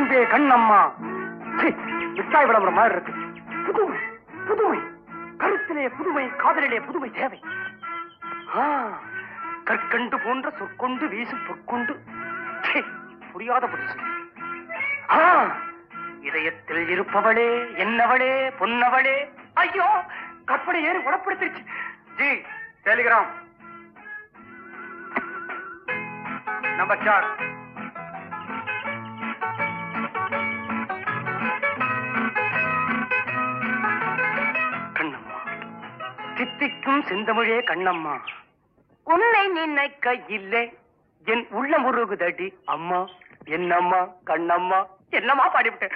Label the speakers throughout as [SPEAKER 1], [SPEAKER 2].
[SPEAKER 1] அன்பே கண்ணம்மா சீ, மிட்டாய் விளம்பரம் மாதிரி இருக்கு புதுமை புதுமை கருத்திலே புதுமை காதலிலே புதுமை தேவை ஆ, கற்கண்டு போன்ற சொற்கொண்டு வீசும் பொற்கொண்டு சீ, புரியாத புரிசு ஆ, இதயத்தில் இருப்பவளே என்னவளே பொன்னவளே ஐயோ கற்பனை ஏறி உடப்படுத்திருச்சு ஜி டெலிகிராம் நம்பர் சார் கண்ணம்மா சித்திக்கும் செந்தமிழே கண்ணம்மா உன்னை நினைக்க இல்லை என் உள்ள முருகுதடி அம்மா என்னம்மா கண்ணம்மா என்னம்மா பாடிவிட்டேன்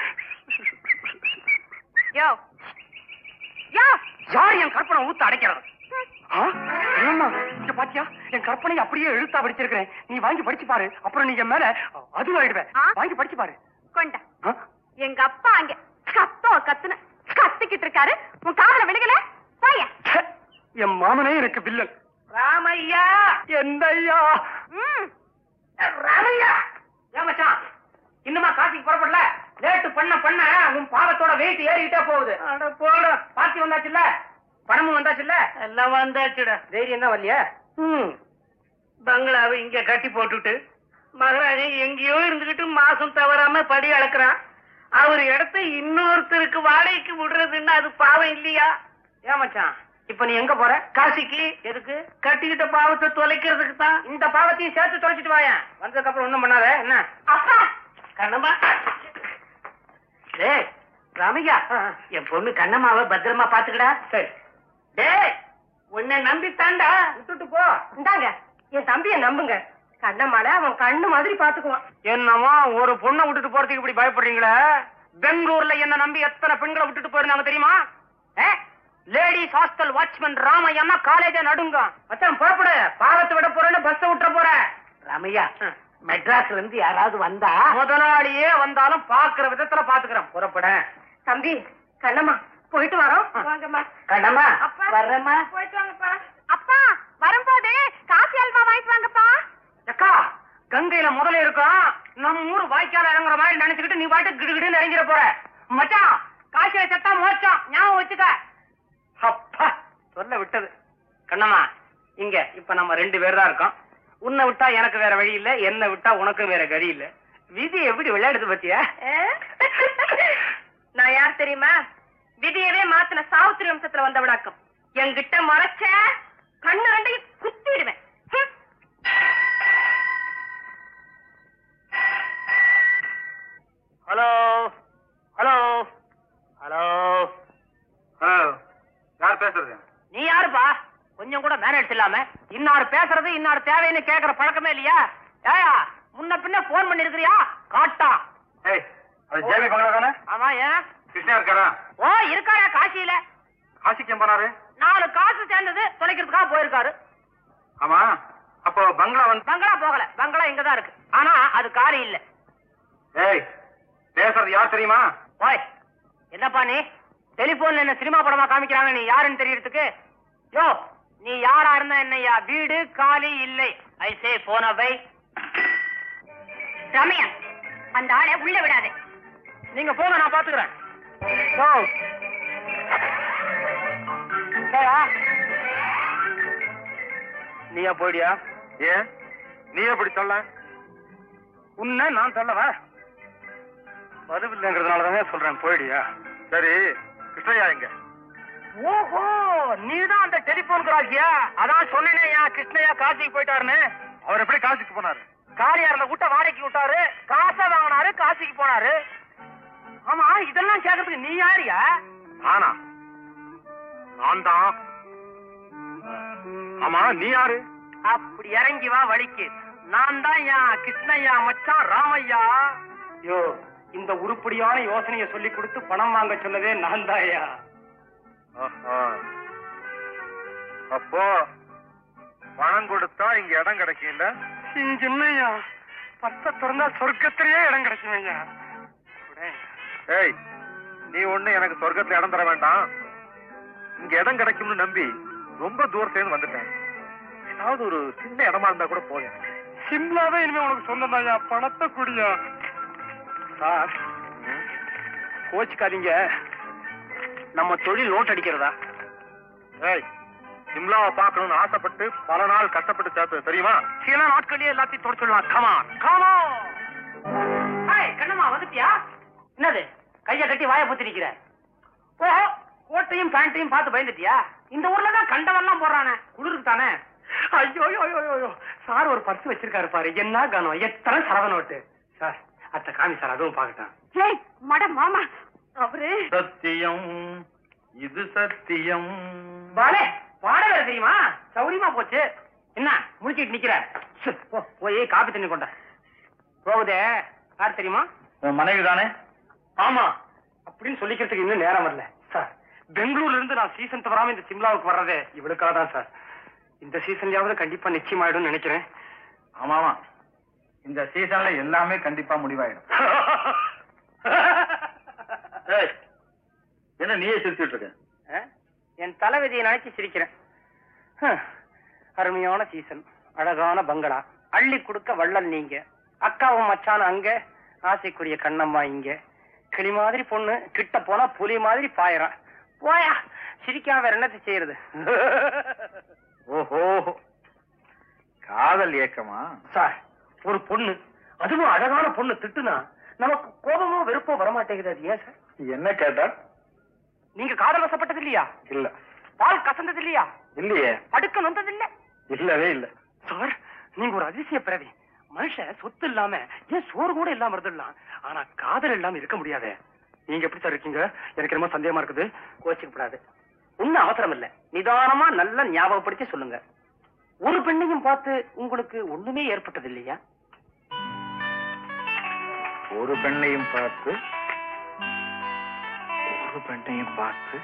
[SPEAKER 2] யோ யோ
[SPEAKER 1] யார் என் கற்பனை ஊத்து அடைக்கிறது ஆ? என்னம்மா இங்க பாத்தியா என் கற்பனை அப்படியே எழுத்தா படிச்சிருக்கிறேன் நீ வாங்கி படிச்சு பாரு அப்புறம் நீ என் மேல அதுவாயிடுவேன்
[SPEAKER 2] ஆ?
[SPEAKER 1] வாங்கி படிச்சு பாரு
[SPEAKER 2] கொண்டா
[SPEAKER 1] ஆ?
[SPEAKER 2] எங்க அப்பா அங்க கத்தோ கத்துன கத்திக்கிட்டு இருக்காரு உன் காதுல விழுகல போய
[SPEAKER 1] ச்சே, என் மாமனே எனக்கு வில்லன் ராமையா என்னையா
[SPEAKER 2] ம்
[SPEAKER 1] ராமையா ஏன் மச்சான் இன்னுமா காசிக்கு புறப்படல லேட்டு பண்ண பண்ண உன் பாவத்தோட வெயிட் ஏறிக்கிட்டே போகுது அட போட பாத்தி வந்தாச்சுல்ல பணமும் வந்தாச்சுல்ல
[SPEAKER 3] எல்லாம் வந்தாச்சுடா
[SPEAKER 1] தைரியம் தான் வரலையா ம்
[SPEAKER 3] பங்களாவை இங்க கட்டி போட்டுட்டு மகாராஜன் எங்கேயோ இருந்துகிட்டு மாசம் தவறாம படி அளக்குறான் அவர் இடத்த இன்னொருத்தருக்கு வாடகைக்கு விடுறதுன்னா அது பாவம் இல்லையா
[SPEAKER 1] ஏன் மச்சான் இப்ப நீ எங்க போற
[SPEAKER 3] காசிக்கு
[SPEAKER 1] எதுக்கு
[SPEAKER 3] கட்டிக்கிட்ட பாவத்தை தொலைக்கிறதுக்கு தான்
[SPEAKER 1] இந்த பாவத்தையும் சேர்த்து தொலைச்சிட்டு வாயேன் வந்ததுக்கு அப்புறம் ஒண்ணும் பண்ணாத என்ன
[SPEAKER 2] அப்பா
[SPEAKER 3] கண்ணம்மா டேய் ராமையா
[SPEAKER 1] ஆ.
[SPEAKER 3] என் பொண்ணு கண்ணம்மாவை பத்திரமா பாத்துக்கடா
[SPEAKER 1] சரி
[SPEAKER 3] டேய் உன்னை நம்பித்தாண்டா
[SPEAKER 1] விட்டுட்டு போ
[SPEAKER 2] இந்தாங்க என் தம்பிய நம்புங்க கண்ணம்மால அவன் கண்ணு மாதிரி பாத்துக்குவான்
[SPEAKER 1] என்னமா ஒரு பொண்ணை விட்டுட்டு போறதுக்கு இப்படி பயப்படுறீங்களே பெங்களூர்ல என்ன நம்பி எத்தனை பெண்களை விட்டுட்டு போயிருந்தாங்க தெரியுமா லேடிஸ் ஹாஸ்டல் வாட்ச்மேன் ராமையா காலேஜ நடுங்க மச்சான் புறப்படு பாவத்தை விட போறேன்னு பஸ் விட்டுற போற
[SPEAKER 3] ராமையா மெட்ராஸ்ல இருந்து யாராவது வந்தா
[SPEAKER 1] முதலாளியே வந்தாலும் பாக்குற விதத்துல பாத்துக்கிறேன் புறப்பட
[SPEAKER 2] தம்பி கண்ணம்மா போயிட்டு வரோம் வாங்கம்மா
[SPEAKER 3] கண்ணம்மா
[SPEAKER 2] அப்பா.
[SPEAKER 3] வர்றேம்மா
[SPEAKER 2] போயிட்டு வாங்கப்பா அப்பா வரும்போது காசி அல்வா வாங்கிட்டு வாங்கப்பா
[SPEAKER 1] அக்கா கங்கையில முதல்ல இருக்கும் நம்ம ஊர் வாய்க்கால இறங்குற மாதிரி நினைச்சுக்கிட்டு நீ பாட்டு கிடுகிடுன்னு இறங்கிட போற மச்சான் காசியில செத்தா மோச்சம் ஞாபகம் வச்சுக்க அப்பா சொல்ல விட்டது கண்ணம்மா இங்க இப்ப நம்ம ரெண்டு பேர் தான் இருக்கோம் உன்னை விட்டா எனக்கு வேற வழி இல்ல என்ன விட்டா உனக்கும் வேற கதி இல்ல விதி எப்படி விளையாடுது பத்தியா
[SPEAKER 2] நான் யார் தெரியுமா விதியவே மாத்தின சாவித்திரி வம்சத்துல வந்தவனாக்கும் என்கிட்ட மறைச்ச கண்ணு ரெண்டையும் குத்திடுவேன் ஹம்.
[SPEAKER 1] ஹலோ ஹலோ ஹலோ
[SPEAKER 4] ஹலோ யார் பேசுறது
[SPEAKER 1] நீ யாருப்பா கொஞ்சம் கூட மேனேஜ் இல்லாம இன்னார் பேசுறது இன்னார் தேவைன்னு கேக்குற பழக்கமே இல்லையா ஏயா முன்ன பின்ன போன் பண்ணிருக்கிறியா காட்டா
[SPEAKER 4] ஏய் அது ஜேபி பங்களா தானே
[SPEAKER 1] ஆமா ஏன்
[SPEAKER 4] கிருஷ்ணா இருக்காரா
[SPEAKER 1] ஓ இருக்காரா காசியில
[SPEAKER 4] காசிக்கு ஏன் போனாரு
[SPEAKER 1] நாலு காசு சேர்ந்தது தொலைக்கிறதுக்காக போயிருக்காரு
[SPEAKER 4] ஆமா அப்போ பங்களா வந்து
[SPEAKER 1] பங்களா போகல பங்களா இங்கதான் இருக்கு ஆனா அது காலி இல்ல
[SPEAKER 4] ஏய் பேசுறது யார் தெரியுமா
[SPEAKER 1] ஓய் என்னப்பா நீ டெலிபோன்ல என்ன சினிமா படமா காமிக்கிறாங்க நீ யாருன்னு தெரியறதுக்கு யோ நீ யாரா இருந்தா என்னய்யா வீடு காலி இல்லை ஐ சே போன பை
[SPEAKER 2] ரம்யா அந்த ஆளை உள்ள விடாதே
[SPEAKER 1] நீங்க போங்க நான் பாத்துக்கிறேன் ஓ ஏயா? நீயா போயிடியா
[SPEAKER 4] ஏன் நீ எப்படி சொல்ல
[SPEAKER 1] உன்னை நான் சொல்லவா பதிவில்லைங்கிறதுனால தானே சொல்றேன் போயிடியா
[SPEAKER 4] சரி கிருஷ்ணய்யா எங்க
[SPEAKER 1] ஓஹோ நீதான் அந்த டெலிபோன் கிராக்கியா அதான் சொன்னேனே ஏன் கிருஷ்ணயா காசிக்கு போயிட்டாருன்னு
[SPEAKER 4] அவர் எப்படி காசிக்கு போனாரு
[SPEAKER 1] காலியா இருந்த கூட்ட வாடகைக்கு விட்டாரு காசை வாங்கினாரு காசிக்கு போனாரு ஆமா இதெல்லாம் கேக்குறதுக்கு நீ யாரியா
[SPEAKER 4] ஆனா நான் தான் ஆமா நீ யாரு
[SPEAKER 1] அப்படி இறங்கி வா வழிக்கு நான் தான் என் கிருஷ்ணய்யா மச்சான் ராமையா யோ இந்த உருப்படியான யோசனையை சொல்லி கொடுத்து பணம் வாங்க சொன்னதே நான் தான்யா
[SPEAKER 4] ஆஹா. அப்போ பணம் கொடுத்தா இங்க இடம் கிடைக்கும்ல
[SPEAKER 1] சின்னய்யா பத்த திறந்தா சொர்க்கத்திலேயே இடம் கிடைக்குமையா
[SPEAKER 4] ஏய் நீ ஒண்ணு எனக்கு சொர்க்கத்துல இடம் தர வேண்டாம் இங்க இடம் கிடைக்கும்னு நம்பி ரொம்ப தூரத்துல இருந்து வந்துட்டேன் ஏதாவது ஒரு சின்ன இடமா இருந்தா கூட போதும் எனக்கு
[SPEAKER 1] சிம்லாவே இனிமே உனக்கு சொந்தம் பணத்தை குடியா சார் கோச்சுக்காதீங்க நம்ம தொழில் நோட் அடிக்கிறதா
[SPEAKER 4] ஏய் சிம்லாவை பார்க்கணும்னு ஆசைப்பட்டு பல நாள் கஷ்டப்பட்டு சேர்த்து தெரியுமா
[SPEAKER 1] சில நாட்களே எல்லாத்தையும் தொடச்சிடலாம் கமான் கமான் ஹாய் கண்ணம்மா வந்துட்டியா என்னது கைய கட்டி வாயை பொத்தி நிக்கிற ஓ கோட்டையும் பேண்ட்டையும் பார்த்து பயந்துட்டியா இந்த ஊர்ல தான் கண்டவெல்லாம் போடுறானே குளிருக்கு தானே ஐயோ ஐயோ ஐயோ ஐயோ சார் ஒரு பர்ஸ் வச்சிருக்காரு பாரு என்ன கனம் எத்தனை சரவ நோட்டு சார் அத்த காமி சார் அதுவும் பார்க்கட்டும்
[SPEAKER 2] ஏய் மட மாமா அவரு
[SPEAKER 4] சத்தியம் இது சத்தியம்
[SPEAKER 1] பாலே பாட வேற தெரியுமா சௌரியமா போச்சு என்ன முடிச்சிட்டு நிக்கிற சு, போ, போய் காப்பி தண்ணி கொண்ட போகுதே யார் தெரியுமா
[SPEAKER 4] உன் மனைவி தானே
[SPEAKER 1] ஆமா அப்படின்னு சொல்லிக்கிறதுக்கு இன்னும் நேரம் வரல சார் பெங்களூர்ல இருந்து நான் சீசன் தவறாம இந்த சிம்லாவுக்கு வர்றதே இவளுக்காக தான் சார் இந்த சீசன்லயாவது கண்டிப்பா நிச்சயமாயிடும் நினைக்கிறேன்
[SPEAKER 4] ஆமா ஆமா இந்த சீசன்ல எல்லாமே கண்டிப்பா முடிவாயிடும் ஏய், என்ன நீயே சிரிச்சுட்டு இருக்க
[SPEAKER 1] அஹ், என் தலைவிதியை நினைச்சு சிரிக்கிறேன் ஹம், அருமையான சீசன் அழகான பங்களா அள்ளி கொடுக்க வள்ளல் நீங்க அக்காவும் மச்சான் அங்க ஆசைக்குரிய கண்ணம்மா இங்க கிளி மாதிரி பொண்ணு கிட்ட போனா புலி மாதிரி பாயறான் போயா சிரிக்காம வேற என்னத்தை செய்யறது
[SPEAKER 4] ஓஹோ காதல் ஏக்கமா
[SPEAKER 1] சார் ஒரு பொண்ணு அதுவும் அழகான பொண்ணு திட்டுனா நமக்கு கோபமோ வெறுப்போ வரமாட்டேங்குது அது ஏன் சார்
[SPEAKER 4] என்ன கேட்டா
[SPEAKER 1] நீங்க காதல் வசப்பட்டது இல்லையா
[SPEAKER 4] இல்ல
[SPEAKER 1] பால் கசந்தது இல்லையா
[SPEAKER 4] இல்லையே
[SPEAKER 1] படுக்க நொந்தது இல்ல
[SPEAKER 4] இல்லவே இல்ல
[SPEAKER 1] சார் நீங்க ஒரு அதிசய பிறவி மனுஷன் சொத்து இல்லாம ஏன் சோறு கூட இல்லாம இருந்துடலாம் ஆனா காதல் இல்லாம இருக்க முடியாதே நீங்க எப்படி சார் இருக்கீங்க எனக்கு என்னமோ சந்தேகமா இருக்குது கோச்சிக்கப்படாது ஒண்ணும் அவசரம் இல்ல நிதானமா நல்லா ஞாபகப்படுத்தி சொல்லுங்க ஒரு பெண்ணையும் பார்த்து உங்களுக்கு ஒண்ணுமே ஏற்பட்டது இல்லையா
[SPEAKER 4] ஒரு பெண்ணையும் பார்த்து ஒரு பெண்ணையும் பார்த்து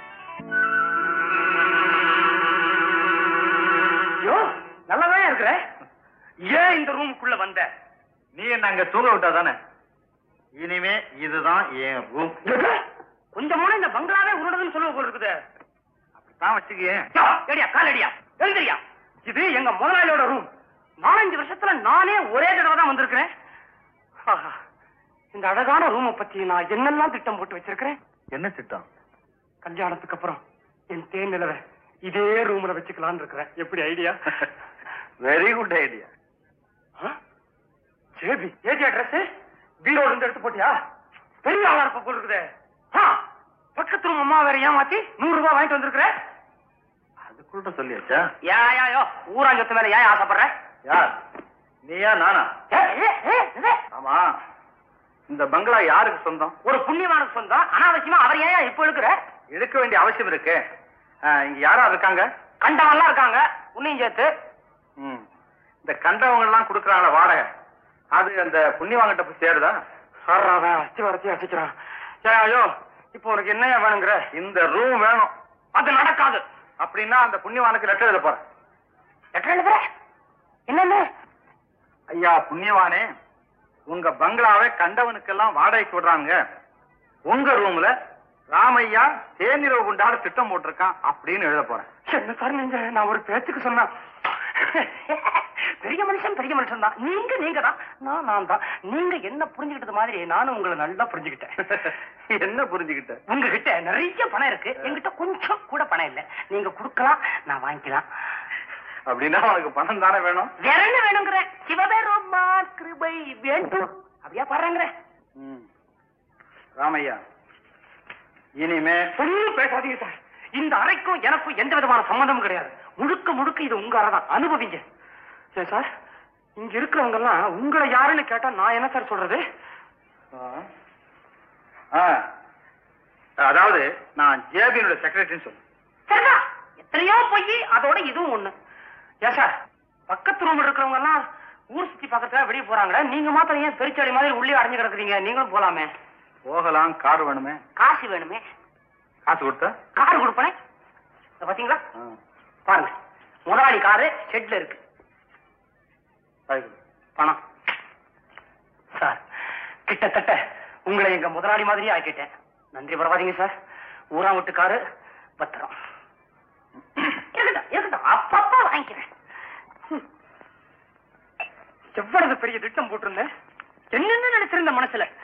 [SPEAKER 1] ஐயோ நல்லாதான் இருக்கிற ஏன் இந்த ரூமுக்குள்ள வந்த
[SPEAKER 4] நீ என்ன அங்க தூங்க விட்டா தானே இனிமே இதுதான் என் ரூம்
[SPEAKER 1] கொஞ்சமான இந்த பங்களாவே உருடுதுன்னு சொல்லுவ போல இருக்குது
[SPEAKER 4] தான் வச்சுக்கேன்
[SPEAKER 1] யா, எடியா காலடியா எழுந்திரியா இது எங்க முதலாளியோட ரூம் நாலஞ்சு வருஷத்துல நானே ஒரே தடவை தான் வந்திருக்கிறேன் ஆஹா, இந்த அழகான ரூமை பத்தி நான் என்னெல்லாம் திட்டம் போட்டு வச்சிருக்கிறேன்
[SPEAKER 4] என்ன திட்டம்
[SPEAKER 1] கல்யாணத்துக்கு அப்புறம் என் தேன் நிலவை இதே ரூம்ல வச்சுக்கலாம்னு இருக்கிறேன் எப்படி ஐடியா
[SPEAKER 4] வெரி குட் ஐடியா
[SPEAKER 1] சேபி ஏஜி அட்ரஸ் பீரோல இருந்து எடுத்து போட்டியா பெரிய ஆளா இருப்ப போல இருக்குதே ஆ, பக்கத்து ரூம் அம்மா வேற ஏமாத்தி நூறு ரூபாய் வாங்கிட்டு வந்திருக்கிற
[SPEAKER 4] அதுக்குள்ள சொல்லியாச்சா
[SPEAKER 1] யா யா யோ ஊராஞ்சத்து மேல ஏன் ஆசைப்படுற
[SPEAKER 4] யார் நீயா நானா
[SPEAKER 1] ஏ, ஏ, ஏ, இது.
[SPEAKER 4] ஆமா இந்த பங்களா யாருக்கு சொந்தம்
[SPEAKER 1] ஒரு புண்ணியவானுக்கு சொந்தம் அனாவசியமா அவர் ஏன் இப்ப எடுக்கிற
[SPEAKER 4] எடுக்க வேண்டிய அவசியம் இருக்கு ஆ, இங்க யாரா இருக்காங்க
[SPEAKER 1] கண்டவன்லாம் இருக்காங்க உன்னையும் சேர்த்து
[SPEAKER 4] ம். இந்த கண்டவங்க எல்லாம் குடுக்கறாங்கள வாடகை அது அந்த புண்ணியவாங்கிட்ட போய் சேருதா
[SPEAKER 1] அவன் அஸ்தி வரத்தி அசிக்கிறான் ஏ ஐயோ இப்போ உனக்கு என்னையா வேணுங்கிற
[SPEAKER 4] இந்த ரூம் வேணும்
[SPEAKER 1] அது நடக்காது
[SPEAKER 4] அப்படின்னா அந்த புண்ணியவானுக்கு லெட்டர் எழுத போறேன்
[SPEAKER 1] லெட்டர் எழுதுற என்னன்னு
[SPEAKER 4] ஐயா புண்ணியவானே உங்க பங்களாவை கண்டவனுக்கெல்லாம் வாடகைக்கு விடுறாங்க உங்க ரூம்ல ராமையா தேனிரவு குண்டாட திட்டம் போட்டிருக்கான் அப்படின்னு எழுத போறேன்
[SPEAKER 1] என்ன சார் நீங்க நான் ஒரு பேச்சுக்கு சொன்னா பெரிய மனுஷன் பெரிய மனுஷன் தான் நீங்க நீங்க தான் நான் நான் தான் நீங்க என்ன புரிஞ்சுக்கிட்டது மாதிரி நானும் உங்களை நல்லா புரிஞ்சுக்கிட்டேன்
[SPEAKER 4] என்ன புரிஞ்சுக்கிட்ட
[SPEAKER 1] உங்ககிட்ட நிறைய பணம் இருக்கு என்கிட்ட கொஞ்சம் கூட பணம் இல்ல நீங்க கொடுக்கலாம் நான் வாங்கிக்கலாம்
[SPEAKER 4] அப்படின்னா உனக்கு பணம் தானே வேணும்
[SPEAKER 1] வேற என்ன வேணுங்கிற சிவபெருமா கிருபை வேண்டும் அப்படியா பாருங்கிற
[SPEAKER 4] ம். ராமையா இனிமே
[SPEAKER 1] ஒண்ணும் பேசாதீங்க சார் இந்த அறைக்கும் எனக்கும் எந்த விதமான சம்மந்தமும் கிடையாது முழுக்க முழுக்க இது உங்க அறை தான் அனுபவிங்க ஏன் சார் இங்க இருக்கிறவங்க எல்லாம் உங்களை யாருன்னு கேட்டா நான் என்ன சார் சொல்றது
[SPEAKER 4] ஆ. ஆ. அதாவது நான் ஜேபியோட செக்ரட்டரின்னு சொல்லு
[SPEAKER 1] சரிதா எத்தனையோ போய் அதோட இதுவும் ஒண்ணு ஏன் சார் பக்கத்து ரூம் இருக்கிறவங்க எல்லாம் ஊர் சுத்தி பக்கத்துல வெளியே போறாங்களே நீங்க மாத்திரம் ஏன் பெருச்சாடி மாதிரி உள்ளே அடைஞ்சு கிடக்குறீங்க நீங்களும் போலாமே
[SPEAKER 4] போகலாம் கார் வேணுமே
[SPEAKER 1] காசு வேணுமே
[SPEAKER 4] காசு கொடுத்தா
[SPEAKER 1] கார் கொடுப்பனே இத பாத்தீங்களா
[SPEAKER 4] ஆ.
[SPEAKER 1] பாருங்க முதலாளி காரு ஷெட்ல இருக்கு
[SPEAKER 4] காய் கொடு.
[SPEAKER 1] பணம் சார் கிட்டத்தட்ட உங்களை எங்க முதலாளி மாதிரியே ஆக்கிட்டேன் நன்றி பரவாதீங்க சார் ஊரா வீட்டுக்காரு பத்திரம் இருக்கட்டும் இருக்கட்டும் அப்பப்ப வாங்கிக்கிறேன் ஹம். எவ்வளவு பெரிய திட்டம் போட்டிருந்தேன் என்னென்ன நினைச்சிருந்த மனசுல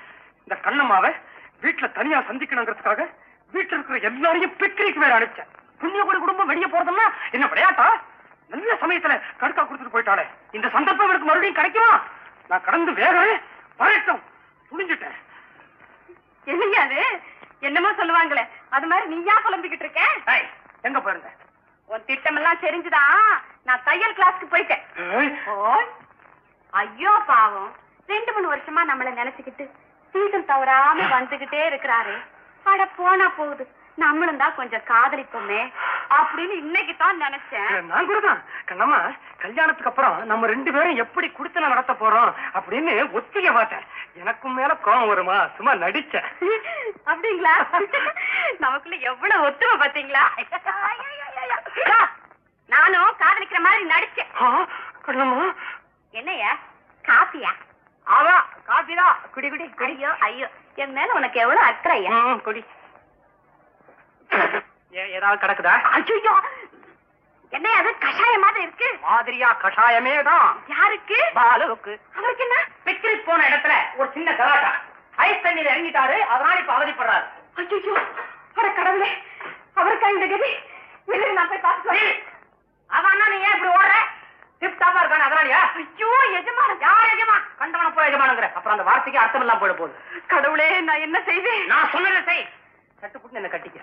[SPEAKER 1] இந்த கண்ணம்மாவை வீட்டுல தனியா சந்திக்கணுங்கிறதுக்காக வீட்டுல இருக்கிற எல்லாரையும் பிக்னிக் வேற அனுப்பிச்சேன் புண்ணியகுடி குடும்பம் வெளியே போறதுன்னா என்ன விளையாட்டா நல்ல சமயத்துல கடுக்கா கொடுத்துட்டு போயிட்டாளே இந்த சந்தர்ப்பம் எனக்கு மறுபடியும் கிடைக்குமா நான் கடந்து வேகவே வரட்டும் துணிஞ்சிட்டேன்
[SPEAKER 2] என்னங்க அது என்னமோ சொல்லுவாங்களே அது மாதிரி நீயா புலம்பிக்கிட்டு இருக்க
[SPEAKER 1] ஏய், எங்க போயிருந்த
[SPEAKER 2] உன் திட்டமெல்லாம் தெரிஞ்சுதான் நான் தையல் கிளாஸ்க்கு போயிட்டேன்
[SPEAKER 1] ஏய்,
[SPEAKER 2] ஓய் ஐயோ பாவம் ரெண்டு மூணு வருஷமா நம்மள நினைச்சுக்கிட்டு சீசன் தவறாம வந்துகிட்டே இருக்கிறாரு அட போனா போகுது நம்மளும் தான் கொஞ்சம் காதலிப்போமே அப்படின்னு இன்னைக்கு தான் நினைச்சேன்
[SPEAKER 1] நான் கூட தான் கண்ணம்மா கல்யாணத்துக்கு அப்புறம் நம்ம ரெண்டு பேரும் எப்படி குடித்தன நடத்த போறோம் அப்படின்னு ஒத்திகை பார்த்தேன் எனக்கும் மேல கோவம் வருமா சும்மா நடிச்சேன்
[SPEAKER 2] அப்படிங்களா நமக்குள்ள எவ்வளவு ஒத்துமை பாத்தீங்களா நானும் காதலிக்கிற மாதிரி நடிச்சேன்
[SPEAKER 1] ஆ, கண்ணம்மா
[SPEAKER 2] என்னையா காப்பியா
[SPEAKER 1] ஆவா காபிதான் குடி குடி
[SPEAKER 2] ஐயோ ஐயோ என் மேல உனக்கு எவ்வளவு அக்கறையா
[SPEAKER 1] ம், குடி ஏ- ஏதாவது கிடக்குதா
[SPEAKER 2] ஐயோ என்ன அது கஷாய மாதிரி இருக்கு
[SPEAKER 1] மாதிரியா கஷாயமே தான்
[SPEAKER 2] யாருக்கு
[SPEAKER 1] பாலுவுக்கு
[SPEAKER 2] அவருக்கு என்ன
[SPEAKER 1] பிக்னிக் போன இடத்துல ஒரு சின்ன கலாட்டா ஐஸ் தண்ணியில இறங்கிட்டாரு அதனால இப்ப அவதிப்படுறாரு
[SPEAKER 2] ஐயோ அட கடவுளே அவருக்கா இந்த கதி இரு, நான் போய் பார்த்து சொல்றேன்.
[SPEAKER 1] அவன் அண்ணா நீ ஏன் இப்படி ஓடுற டிப் டாப்பா இருக்கானே அதனாலயா
[SPEAKER 2] ஐயோ எஜமான
[SPEAKER 1] யார் எஜமா கண்டவன போய் எஜமானுங்கிற அப்புறம் அந்த வார்த்தைக்கு அர்த்தம் இல்லாம போயிட போகுது
[SPEAKER 2] கடவுளே நான் என்ன செய்வேன்
[SPEAKER 1] நான் சொன்னதை செய் சட்டு புட்டு என்ன கட்டிக்க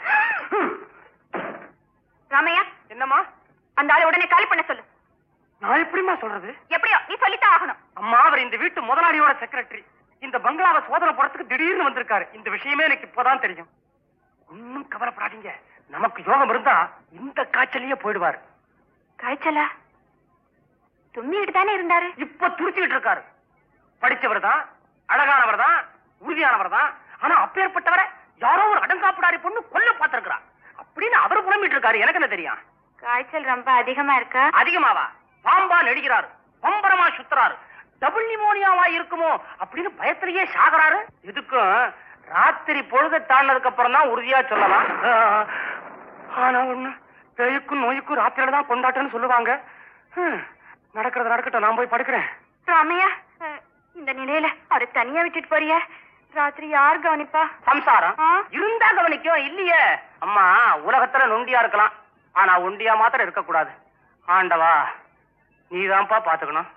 [SPEAKER 2] ராமையா
[SPEAKER 1] என்னம்மா
[SPEAKER 2] அந்த ஆளை உடனே காலி பண்ண சொல்லு
[SPEAKER 1] நான் எப்படிமா சொல்றது
[SPEAKER 2] எப்படியோ நீ சொல்லித்தான் ஆகணும்
[SPEAKER 1] அம்மா அவர் இந்த வீட்டு முதலாளியோட செக்ரட்டரி இந்த பங்களாவை சோதனை போறதுக்கு திடீர்னு வந்திருக்காரு இந்த விஷயமே எனக்கு இப்போதான் தெரியும் ஒன்னும் கவலைப்படாதீங்க நமக்கு யோகம் இருந்தா இந்த காய்ச்சலையே போயிடுவாரு
[SPEAKER 2] காய்ச்சலா தும்மிட்டு தானே இருந்தாரு
[SPEAKER 1] இப்ப துடிச்சுக்கிட்டு இருக்காரு படிச்சவர் தான் அழகானவர் தான் உறுதியானவர் தான் ஆனா அப்பேற்பட்டவரை யாரோ ஒரு அடங்காப்பிடாரி பொண்ணு கொல்ல பார்த்திருக்கிறா அப்படின்னு அவரு புலம்பிட்டு இருக்காரு எனக்கு என்ன தெரியும்
[SPEAKER 2] காய்ச்சல் ரொம்ப அதிகமா இருக்கா
[SPEAKER 1] அதிகமாவா பாம்பா நடிக்கிறாரு பம்பரமா சுத்துறாரு டபுள் நிமோனியாவா இருக்குமோ அப்படின்னு பயத்திலேயே சாகுறாரு இதுக்கும் ராத்திரி பொழுது தாண்டதுக்கு அப்புறம் தான் உறுதியா சொல்லலாம் ஆஹ், ஆனா ஒண்ணு பேய்க்கும் நோய்க்கும் ராத்திரியில தான் கொண்டாட்டம்னு சொல்லுவாங்க ஹம், நடக்கிறது நடக்கட்டும் நான் போய் படுக்கிறேன்
[SPEAKER 2] ராமையா அஹ், இந்த நிலையில அவரை தனியா விட்டுட்டு போறிய ராத்திரி யார் கவனிப்பா
[SPEAKER 1] சம்சாரம்
[SPEAKER 2] ஆ?
[SPEAKER 1] இருந்தா கவனிக்கும் இல்லையே அம்மா உலகத்துல நொண்டியா இருக்கலாம் ஆனா ஒண்டியா மாத்திரம் இருக்க கூடாது ஆண்டவா நீதான்ப்பா பாத்துக்கணும்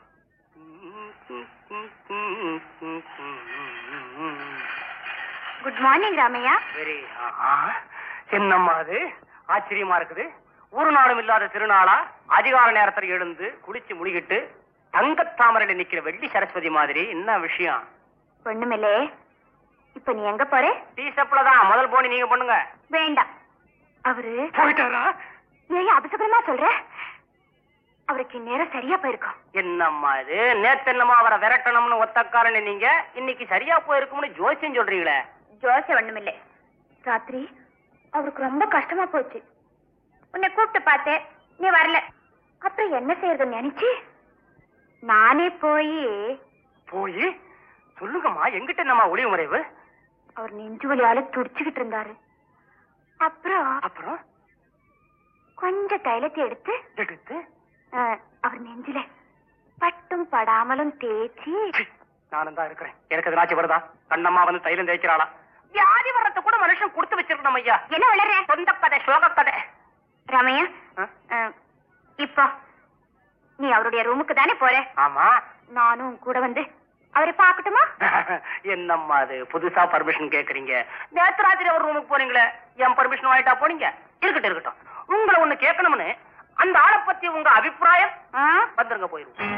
[SPEAKER 2] குட் மார்னிங் ராமையா
[SPEAKER 1] சரி என்னம்மா அது ஆச்சரியமா இருக்குது ஒரு நாளும் இல்லாத திருநாளா அதிகால நேரத்துல எழுந்து குளிச்சு முடிக்கிட்டு தங்கத்தாமரையில நிக்கிற வெள்ளி சரஸ்வதி மாதிரி என்ன விஷயம்
[SPEAKER 2] பொண்ணுமில்லே இப்ப நீ எங்க போற
[SPEAKER 1] டீ ஸ்டெப்ல தான் முதல் போனி நீங்க பண்ணுங்க
[SPEAKER 2] வேண்டாம் அவரு
[SPEAKER 1] போயிட்டாரா
[SPEAKER 2] ஏன் அபசகுரமா சொல்ற அவருக்கு நேரம் சரியா போயிருக்கும்
[SPEAKER 1] என்னம்மா இது நேத்து என்னம்மா அவரை விரட்டணும்னு ஒத்தக்காரன்னு நீங்க இன்னைக்கு சரியா போயிருக்கும்னு ஜோசியம் சொல்றீங்களே
[SPEAKER 2] ஜோச ஒண்ணுமில்லை ராத்திரி அவருக்கு ரொம்ப கஷ்டமா போச்சு உன்னை கூப்பிட்டு பார்த்தேன் நீ வரல அப்புறம் என்ன செய்யறதுன்னு நினைச்சு நானே போய்
[SPEAKER 1] போய் சொல்லுங்கம்மா எங்கிட்ட என்னம்மா ஒளிவு மறைவு
[SPEAKER 2] அவர் நெஞ்சு வலியால துடிச்சுக்கிட்டு இருந்தாரு அப்புறம்
[SPEAKER 1] அப்புறம்
[SPEAKER 2] கொஞ்சம் தைலத்தை எடுத்து
[SPEAKER 1] எடுத்து
[SPEAKER 2] அஹ், அவர் நெஞ்சில பட்டும் படாமலும் தேய்ச்சி
[SPEAKER 1] சி, நானும் தான் இருக்கிறேன் எனக்கு எதுனாச்சும் வருதா கண்ணம்மா வந்து தைலம் தேய்க்கிறாளா வியாதி வர்றத கூட மனுஷன் கொடுத்து வச்சிருக்கணும் ஐயா
[SPEAKER 2] என்ன வளர்ற
[SPEAKER 1] சொந்த கதை சோக கதை
[SPEAKER 2] ரமையா
[SPEAKER 1] ஆ?
[SPEAKER 2] அஹ், இப்போ நீ அவருடைய ரூமுக்கு தானே போற
[SPEAKER 1] ஆமா
[SPEAKER 2] நானும் உன் கூட வந்து அவரை பார்க்கட்டுமா
[SPEAKER 1] என்னம்மா அது புதுசா பர்மிஷன் கேக்குறீங்க நேத்து ராத்திரி ஒரு ரூமுக்கு போறீங்களே என் பர்மிஷன் வாங்கிட்டா போனீங்க இருக்கட்டும் இருக்கட்டும் உங்களை ஒண்ணு கேட்கணும்னு அந்த ஆளை பத்தி உங்க அபிப்பிராயம்
[SPEAKER 2] ஆ?
[SPEAKER 1] வந்துருங்க போயிருவோம்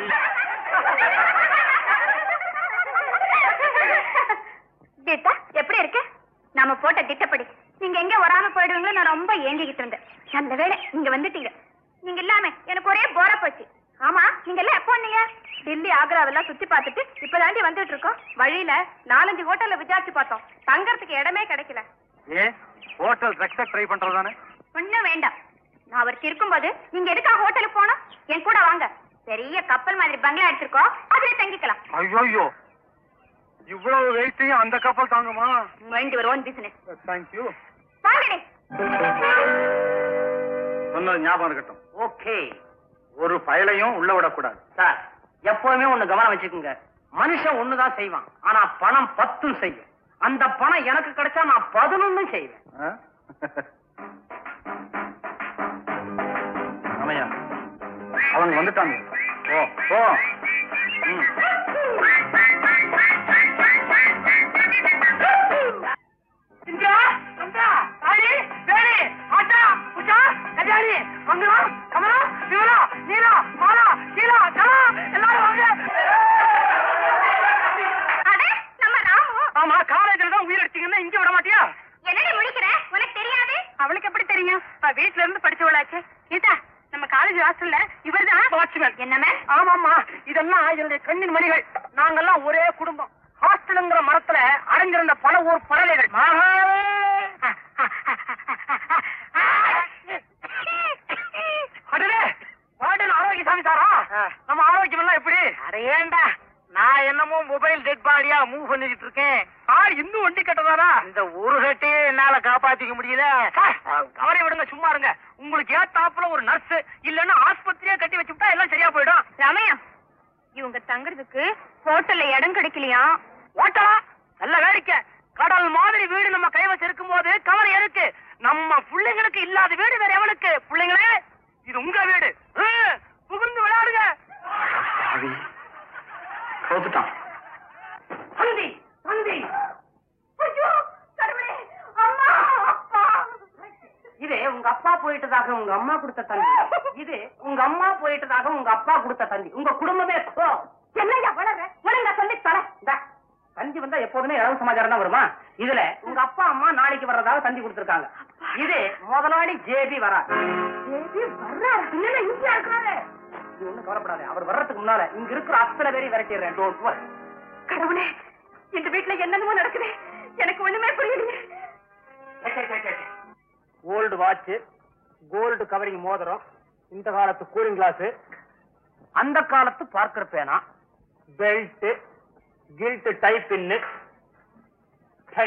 [SPEAKER 2] கீதா எப்படி இருக்கு நாம போட்ட திட்டப்படி நீங்க எங்க வராம போயிடுவீங்களோ நான் ரொம்ப ஏங்கிக்கிட்டு இருந்தேன் அந்த வேளை நீங்க வந்துட்டீங்க நீங்க இல்லாம எனக்கு ஒரே போர போச்சு ஆமா நீங்க எல்லாம் எப்போ வந்தீங்க டெல்லி ஆக்ராவெல்லாம் சுத்தி பார்த்துட்டு இப்பதாண்டி வந்துட்டு இருக்கோம் வழியில நாலஞ்சு ஹோட்டல்ல விசாரிச்சு பார்த்தோம் தங்கறதுக்கு இடமே கிடைக்கல
[SPEAKER 4] ஏன் ஹோட்டல் ரெக்ஸ ட்ரை பண்றதானே
[SPEAKER 2] ஒண்ணும் வேண்டாம் நான் அவருக்கு இருக்கும்போது நீங்க எதுக்கா ஹோட்டலுக்கு போனோம் என் கூட வாங்க பெரிய கப்பல் மாதிரி பங்களா எடுத்திருக்கோம் அதுல தங்கிக்கலாம்
[SPEAKER 4] ஐயோ இவ்வளவு வெயிட்டையும் அந்த கப்பல் தாங்குமா
[SPEAKER 2] mind your own business
[SPEAKER 4] thank you
[SPEAKER 2] வாங்கடி
[SPEAKER 4] சொன்னது ஞாபகம் இருக்கட்டும்
[SPEAKER 1] ஓகே
[SPEAKER 4] ஒரு பயலையும் உள்ள விடக்கூடாது
[SPEAKER 1] சார் எப்பவுமே ஒண்ணு கவனம் வச்சுக்கோங்க மனுஷன் ஒண்ணுதான் செய்வான் ஆனா பணம் பத்தும் செய்யும் அந்த பணம் எனக்கு கிடைச்சா நான் பதினொன்னு செய்வேன்
[SPEAKER 4] ஆ? ராமையா அவங்க வந்துட்டாங்க ஓ ஓ ம்.
[SPEAKER 1] இந்தியா சந்தா காளி வேணி ஆட்டா உஷா கஜாரி மங்களம் கமலம் விமலா நீலா மாலா கீலா கலா எல்லாரும் வாங்க
[SPEAKER 2] அடே நம்ம ராமு
[SPEAKER 1] ஆமா காலேஜ்ல தான் உயிர் எடுத்தீங்கன்னா இங்க விட மாட்டியா
[SPEAKER 2] என்னடி முடிக்கிற உனக்கு தெரியாது
[SPEAKER 5] அவளுக்கு எப்படி தெரியும் அவ வீட்ல இருந்து படிச்சவளாச்சு இதா நம்ம காலேஜ் ஹாஸ்டல்ல இவர்தான்
[SPEAKER 1] வாட்ச்மேன்
[SPEAKER 2] என்ன மேம்
[SPEAKER 1] ஆமாம்மா இதெல்லாம் என்னுடைய கண்ணின் மணிகள் நாங்கெல்லாம் ஒரே குடும்பம் ஹாஸ்டலுங்கிற மரத்துல அடைஞ்சிருந்த பல ஊர் பறவைகள் அடடே வார்டன் ஆரோக்கியசாமி சாரா நம்ம ஆரோக்கியம் எல்லாம் எப்படி
[SPEAKER 3] அட ஏண்டா நான் என்னமோ மொபைல் டெட் பாடியா மூவ் பண்ணிக்கிட்டு இருக்கேன்
[SPEAKER 1] சார் இன்னும் வண்டி கட்டதாரா
[SPEAKER 3] இந்த ஒரு கட்டையே என்னால காப்பாத்திக்க முடியல
[SPEAKER 1] சார், கவலை விடுங்க சும்மா இருங்க உங்களுக்கு ஏத்தாப்புல ஒரு நர்ஸ் இல்லன்னா ஆஸ்பத்திரியா கட்டி வச்சுட்டா எல்லாம் சரியா போயிடும்
[SPEAKER 5] ரமயா இவங்க தங்குறதுக்கு ஹோட்டல்ல இடம் கிடைக்கலையா
[SPEAKER 1] ஓட்டலா நல்ல வேடிக்கை கடல் மாதிரி வீடு நம்ம கைவசம் இருக்கும் போது கவலை எதுக்கு நம்ம பிள்ளைங்களுக்கு இல்லாத வீடு வேற எவனுக்கு பிள்ளைங்களே இது உங்க வீடு ஆ, புகுந்து விளையாடுங்க
[SPEAKER 4] பாவி. தோத்துட்டான்
[SPEAKER 1] தந்தி தந்தி
[SPEAKER 2] ஐயோ கடவுளே அம்மா அப்பா
[SPEAKER 1] இது உங்க அப்பா போயிட்டதாக உங்க அம்மா கொடுத்த தந்தி இது உங்க அம்மா போயிட்டதாக உங்க அப்பா கொடுத்த தந்தி உங்க குடும்பமே போ.
[SPEAKER 2] என்னையா வளர ஒழுங்கா சொல்லி தர
[SPEAKER 1] இந்தா, தந்தி வந்தா எப்போதுமே இலவச சமாச்சாரம் தான் வருமா இதுல உங்க அப்பா அம்மா நாளைக்கு வர்றதாக தந்தி கொடுத்திருக்காங்க இது முதலாளி ஜேபி வரா
[SPEAKER 2] வர்றாரு பின்னால இங்கேயா இருக்காரு
[SPEAKER 1] இது ஒண்ணும் கவலைப்படாத அவர் வர்றதுக்கு முன்னால இங்க இருக்கிற அத்தனை பேரையும் விரட்டிடுறேன் டோன்ட் வரி
[SPEAKER 5] கடவுளே இந்த வீட்ல என்னென்னமோ நடக்குது எனக்கு ஒண்ணுமே புரியலையே
[SPEAKER 1] கோல்டு வாட்ச் கோல்டு கவரிங் மோதிரம் இந்த காலத்து கூலிங் கிளாஸ் அந்த காலத்து பார்க்கர் பேனா belt kilt tie pin tie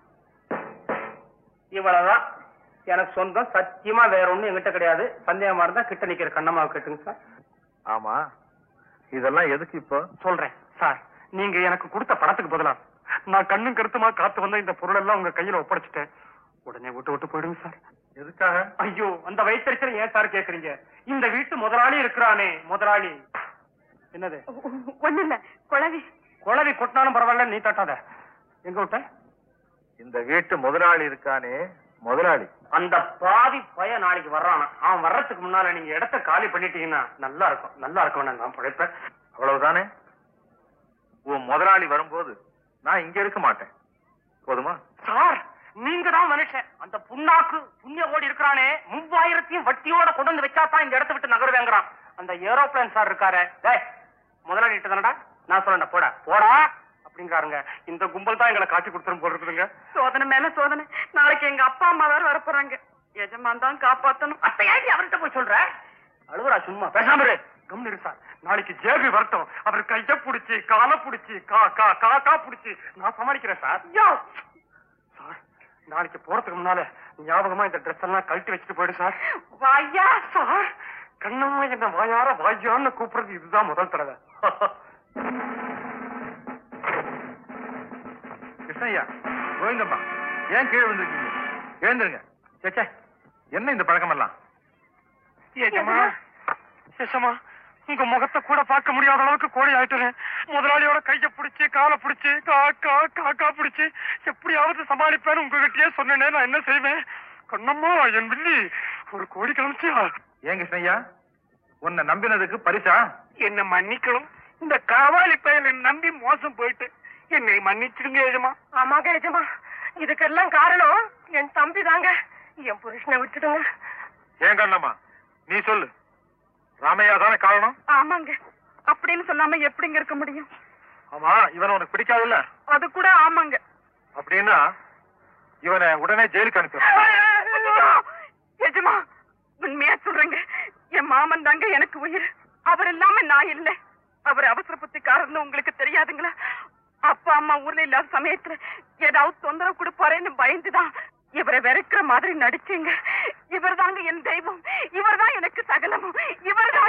[SPEAKER 1] இவ்வளவுதான் எனக்கு சொந்தம் சத்தியமா வேற ஒண்ணும் என்கிட்ட கிடையாது சந்தேகமா இருந்தா கிட்ட நிக்கிற கண்ணம்மாவை கேட்டுங்க சார்
[SPEAKER 4] ஆமா இதெல்லாம் எதுக்கு இப்போ
[SPEAKER 1] சொல்றேன் சார் நீங்க எனக்கு கொடுத்த பணத்துக்கு பதிலா நான் கண்ணும் கருத்துமா காத்து வந்த இந்த பொருள் எல்லாம் உங்க கையில ஒப்படைச்சிட்டேன் உடனே விட்டு விட்டு போயிடுங்க சார்
[SPEAKER 4] எதுக்காக
[SPEAKER 1] ஐயோ அந்த வயிற்றுச்சல் ஏன் சார் கேக்குறீங்க இந்த வீட்டு முதலாளி இருக்கிறானே முதலாளி என்னது
[SPEAKER 5] ஒண்ணு இல்ல குழவி
[SPEAKER 1] குழவி கொட்டினாலும் பரவாயில்ல நீ தட்டாத எங்க விட்ட
[SPEAKER 4] இந்த வீட்டு முதலாளி இருக்கானே முதலாளி
[SPEAKER 1] அந்த பாவி பய நாளைக்கு வர்றானா அவன் வர்றதுக்கு முன்னால நீங்க இடத்த காலி பண்ணிட்டீங்கன்னா நல்லா இருக்கும் நல்லா இருக்கும் நான் பழைப்பேன்
[SPEAKER 4] அவ்வளவுதானே உன் முதலாளி வரும்போது நான் இங்க இருக்க மாட்டேன் போதுமா
[SPEAKER 1] சார் நீங்க தான் மனுஷன் அந்த புண்ணாக்கு புண்ணிய ஓடி இருக்கிறானே மூவாயிரத்தையும் வட்டியோட கொண்டு வந்து வச்சா தான் இந்த இடத்த விட்டு நகருவேங்கிறான் அந்த ஏரோப்ளேன் சார் இருக்காரு டேய் முதலாளி கிட்ட தானடா நான் சொல்லண்டா போடா போடா அப்படிங்கிறாருங்க இந்த கும்பல் தான் எங்களை காட்டி கொடுத்துரும் போல இருக்குதுங்க
[SPEAKER 5] சோதனை மேல சோதனை நாளைக்கு எங்க அப்பா அம்மா வேற வரப்போறாங்க எஜமான் தான் காப்பாத்தணும்
[SPEAKER 1] அப்ப ஏன் அவர்கிட்ட போய் சொல்ற அழுவுறா சும்மா பேசாம இரு கம்னு இரு சார் நாளைக்கு ஜேபி வரட்டும் அவர் கைய புடிச்சு காலை புடிச்சு கா கா கா கா புடிச்சு நான் சமாளிக்கிறேன் சார் சார் நாளைக்கு போறதுக்கு முன்னால ஞாபகமா இந்த ட்ரெஸ் எல்லாம் கழட்டி வச்சுட்டு போயிடு சார்
[SPEAKER 5] வாயா
[SPEAKER 1] சார் கண்ணம்மா என்ன வாயார வாயான்னு கூப்பிடுறது இதுதான் முதல் தடவை
[SPEAKER 4] கிருஷ்ணய்யா கோவிந்தம்மா ஏன் கீழே விழுந்திருக்கீங்க எழுந்துருங்க சேச்சே என்ன இந்த பழக்கம் எல்லாம்
[SPEAKER 1] ஏஜமா ஏசமா உங்க முகத்தை கூட பார்க்க முடியாத அளவுக்கு கோழி ஆயிட்டுறேன் முதலாளியோட கைய பிடிச்சு காலை பிடிச்சு காக்கா காக்கா பிடிச்சு எப்படியாவது சமாளிப்பேன்னு உங்ககிட்டயே சொன்னேனே நான் என்ன செய்வேன் கண்ணம்மா என் வில்லி ஒரு கோடி கிளம்பிச்சியா
[SPEAKER 4] ஏன் கிருஷ்ணய்யா உன்னை நம்பினதுக்கு பரிசா
[SPEAKER 3] என்ன மன்னிக்கணும் இந்த காவாலி பயலை நம்பி மோசம் போயிட்டு என்னை மன்னிச்சிடுங்க எஜமா
[SPEAKER 5] ஆமாங்க எஜமா இதுக்கெல்லாம் காரணம் என் தம்பி தாங்க என் புருஷனை விட்டுடுங்க
[SPEAKER 4] ஏன் கண்ணம்மா நீ சொல்லு ராமையா தானே காரணம்
[SPEAKER 5] ஆமாங்க அப்படின்னு சொல்லாம எப்படிங்க இருக்க முடியும்
[SPEAKER 4] ஆமா இவன் உனக்கு பிடிக்காதுல்ல
[SPEAKER 5] அது கூட ஆமாங்க
[SPEAKER 4] அப்படின்னா இவனை உடனே ஜெயிலுக்கு அனுப்பி
[SPEAKER 5] எஜமா உண்மையா சொல்றேங்க என் மாமன் தாங்க எனக்கு உயிர் அவர் இல்லாம நான் இல்ல அவர் அவசர புத்திக்காரர்னு உங்களுக்கு தெரியாதுங்களா அப்பா அம்மா ஊர்ல இல்லாத சமயத்துல ஏதாவது தொந்தரவு கொடுப்பாரேன்னு பயந்துதான் இவரை வெறுக்கிற மாதிரி நடிச்சீங்க இவர் தாங்க என் தெய்வம் இவர் தான் எனக்கு சகலமும் இவர்